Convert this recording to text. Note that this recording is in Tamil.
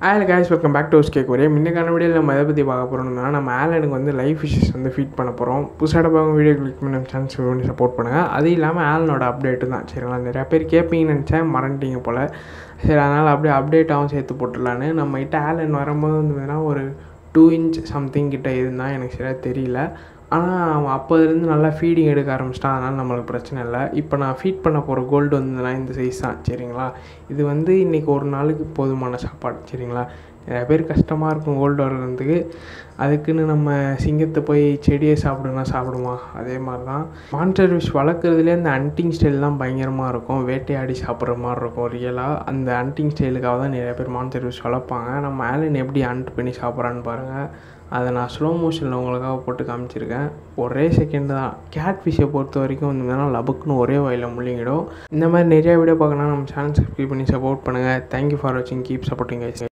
all guys welcome back to cake ஒரே முன்னக்கான வீடியோவில் நம்ம எதை பற்றி பார்க்க போகிறோம்னா நம்ம ஆலனுக்கு வந்து லைஃப் ஃபிஷஸ் வந்து ஃபீட் பண்ண போகிறோம் புதுசாக பார்க்க வீடியோ கிளிக் பண்ணி நம்ம சேனல்ஸ் பண்ணி சப்போர்ட் பண்ணுங்கள் அது இல்லாமல் ஆலனோட அப்டேட்டு தான் சரிங்களா நிறையா பேர் கேட்பீங்கன்னு நினச்சேன் மறந்துட்டீங்க போல் சரி அதனால் அப்படியே அப்டேட்டாகவும் சேர்த்து போட்டுடலான்னு நம்மகிட்ட ஆலன் வரும்போது வந்து பார்த்தீங்கன்னா ஒரு டூ இன்ச் சம்திங் கிட்ட இருந்தால் எனக்கு சரியாக தெரியல ஆனால் அவன் அப்போதுலேருந்து நல்லா ஃபீடிங் எடுக்க ஆரம்பிச்சிட்டான் அதனால் நம்மளுக்கு பிரச்சனை இல்லை இப்போ நான் ஃபீட் பண்ண போகிற கோல்டு வந்ததுன்னா இந்த சைஸ் தான் சரிங்களா இது வந்து இன்றைக்கி ஒரு நாளுக்கு போதுமான சாப்பாடு சரிங்களா நிறைய பேர் கஷ்டமாக இருக்கும் கோல்டு வர்றதுக்கு அதுக்குன்னு நம்ம சிங்கத்தை போய் செடியை சாப்பிடுனா சாப்பிடுமா அதே மாதிரி தான் மான்ஸ்டர் ஃபிஷ் வளர்க்குறதுலேயே அந்த அன்டிங் ஸ்டைல் தான் பயங்கரமாக இருக்கும் வேட்டையாடி சாப்பிட்ற மாதிரி இருக்கும் ரியலாக அந்த அன்டிங் ஸ்டைலுக்காக தான் நிறைய பேர் மான்ஸ்டர் ஃபிஷ் வளர்ப்பாங்க நம்ம ஆலன் எப்படி அண்ட் பண்ணி சாப்பிட்றான்னு பாருங்கள் அதை நான் ஸ்லோ மோஷனில் உங்களுக்காக போட்டு காமிச்சிருக்கேன் ஒரே செகண்ட் தான் கேட் ஃபிஷ்ஷை பொறுத்த வரைக்கும் வந்து லபுக்குன்னு ஒரே வாயில் முள்ளிங்கிடும் இந்த மாதிரி நிறையா வீடியோ பார்க்கணும் நம்ம சேனல் சப்ஸ்கிரைப் பண்ணி சப்போர்ட் பண்ணுங்கள் தேங்க்யூ ஃபார் வாட்சிங் கீப் சப்போர்ட்டிங் கைஸ்